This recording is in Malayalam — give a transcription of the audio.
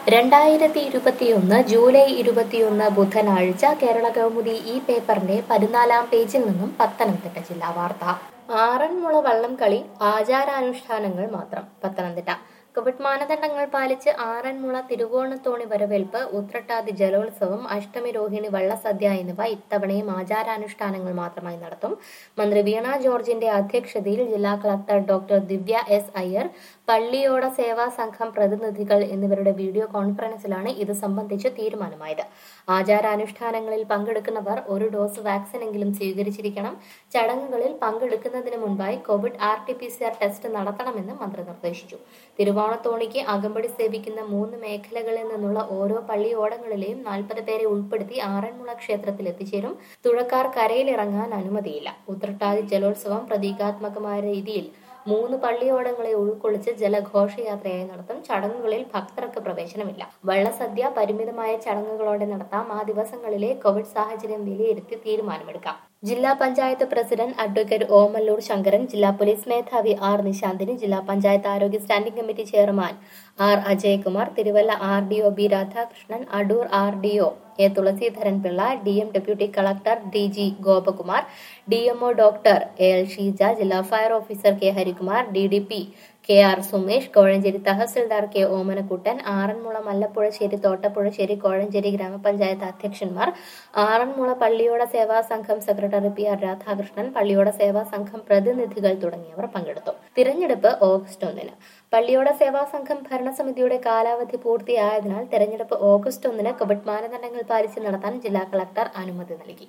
രണ്ടായിരത്തി ഇരുപത്തിയൊന്ന് ജൂലൈ ഇരുപത്തിയൊന്ന് ബുധനാഴ്ച കേരള കൗമുദി ഈ പേപ്പറിന്റെ പതിനാലാം പേജിൽ നിന്നും പത്തനംതിട്ട ജില്ലാ വാർത്ത ആറന്മുള വള്ളംകളി ആചാരാനുഷ്ഠാനങ്ങൾ മാത്രം പത്തനംതിട്ട കോവിഡ് മാനദണ്ഡങ്ങൾ പാലിച്ച് ആറന്മുള തിരുവോണത്തോണി വരവേൽപ്പ് ഉത്രട്ടാതി ജലോത്സവം അഷ്ടമി രോഹിണി വള്ളസദ്യ എന്നിവ ഇത്തവണയും ആചാരാനുഷ്ഠാനങ്ങൾ മാത്രമായി നടത്തും മന്ത്രി വീണ ജോർജിന്റെ അധ്യക്ഷതയിൽ ജില്ലാ collector doctor Divya S Iyer Palliyoda Seva Sangham പ്രതിനിധികൾ എന്നിവരുടെ വീഡിയോ കോൺഫറൻസിലാണ് ഇത് സംബന്ധിച്ച് തീരുമാനമായത് ആചാരാനുഷ്ഠാനങ്ങളിൽ പങ്കെടുക്കുന്നവർ ഒരു ഡോസ് വാക്സിനെങ്കിലും സ്വീകരിച്ചിരിക്കണം ചടങ്ങുകളിൽ പങ്കെടുക്കുന്നതിന് മുൻപായി covid R T P C R test നടത്തണമെന്ന് മന്ത്രി നിർദ്ദേശിച്ചു തിരുവോണത്തോണിക്ക് അകമ്പടി സേവിക്കുന്ന മൂന്ന് മേഖലകളിൽ നിന്നുള്ള ഓരോ പള്ളിയോടങ്ങളിലെയും നാൽപ്പത് പേരെ ഉൾപ്പെടുത്തി ആറന്മുള ക്ഷേത്രത്തിൽ എത്തിച്ചേരും തുഴക്കാർ കരയിലിറങ്ങാൻ അനുമതിയില്ല ഉത്രട്ടാതി ജലോത്സവം പ്രതീകാത്മകമായ രീതിയിൽ മൂന്ന് പള്ളിയോടങ്ങളെ ഉൾക്കൊള്ളിച്ച് ജലഘോഷയാത്രയായി നടത്തും ചടങ്ങുകളിൽ ഭക്തർക്ക് പ്രവേശനമില്ല വള്ളസദ്യ പരിമിതമായ ചടങ്ങുകളോടെ നടത്താം ആ ദിവസങ്ങളിലെ കോവിഡ് സാഹചര്യം വിലയിരുത്തി തീരുമാനമെടുക്കാം ജില്ലാ പഞ്ചായത്ത് പ്രസിഡന്റ് അഡ്വക്കേറ്റ് ഓമല്ലൂർ ശങ്കരൻ ജില്ലാ പോലീസ് മേധാവി ആർ നിശാന്തിനി ജില്ലാ പഞ്ചായത്ത് ആരോഗ്യ standing committee chairman R Ajayakumar Thiruvalla R D O B Radhakrishnan Adoor R D O A Thulaseedharan Pillai D M deputy collector D G Gopakumar D M O doctor A L Sheeja ജില്ലാ fire officer K Harikumar D D P K R Sumesh Kozhencherry തഹസിൽദാർ കെ ഓമനക്കുട്ടൻ ആറന്മുള മല്ലപ്പുഴശ്ശേരി തോട്ടപ്പുഴശ്ശേരി കോഴഞ്ചേരി ഗ്രാമപഞ്ചായത്ത് അധ്യക്ഷന്മാർ Aranmula പള്ളിയോട Seva Sangham secretary P R Radhakrishnan Palliyoda Seva Sangham പ്രതിനിധികൾ തുടങ്ങിയവർ പങ്കെടുത്തു തിരഞ്ഞെടുപ്പ് ഓഗസ്റ്റ് ഒന്നിന് പള്ളിയോട സേവാ സംഘം ഭരണസമിതിയുടെ കാലാവധി പൂർത്തിയായതിനാൽ തെരഞ്ഞെടുപ്പ് ഓഗസ്റ്റ് ഒന്നിന് കോവിഡ് മാനദണ്ഡങ്ങൾ പാലിച്ച് നടത്താൻ ജില്ലാ കളക്ടർ അനുമതി നൽകി